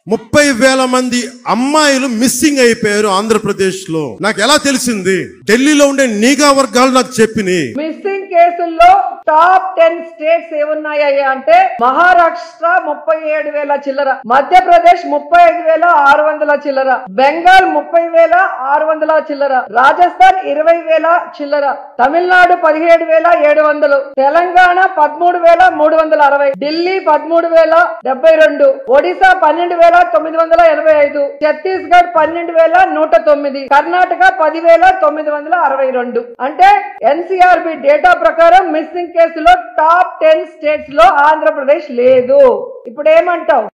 ముప్పై వేల మంది అమ్మాయిలు మిస్సింగ్ అయిపోయారు ఆంధ్రప్రదేశ్ లో నాకు ఎలా తెలిసింది ఢిల్లీలో ఉండే నిఘా వర్గాలు నాకు చెప్పినాయి మిస్సింగ్ కేసుల్లో టాప్ టెన్ స్టేట్స్ ఏమున్నాయ్యా అంటే మహారాష్ట్ర ముప్పై ఏడు వేల చిల్లర మధ్యప్రదేశ్ ముప్పై ఐదు వేల ఆరు వందల చిల్లర బెంగాల్ ముప్పై వేల ఆరు వందల చిల్లర రాజస్థాన్ ఇరవై వేల చిల్లర తమిళనాడు పదిహేడు వేల ఏడు వందలు తెలంగాణ పదమూడు వేల మూడు వందల అరవై ఢిల్లీ పదమూడు వేల డెబ్బై రెండు ఒడిశా పన్నెండు వేల తొమ్మిది వందల ఎనభై ఐదు ఛత్తీస్గఢ్ పన్నెండు వేల నూట తొమ్మిది కర్ణాటక పది వేల తొమ్మిది వందల అరవై రెండు అంటే ఎన్సీఆర్బి డేటా ప్రకారం మిస్సింగ్ కేసులో టాప్ టెన్ స్టేట్స్ లో ఆంధ్రప్రదేశ్ లేదు ఇప్పుడు ఏమంటావు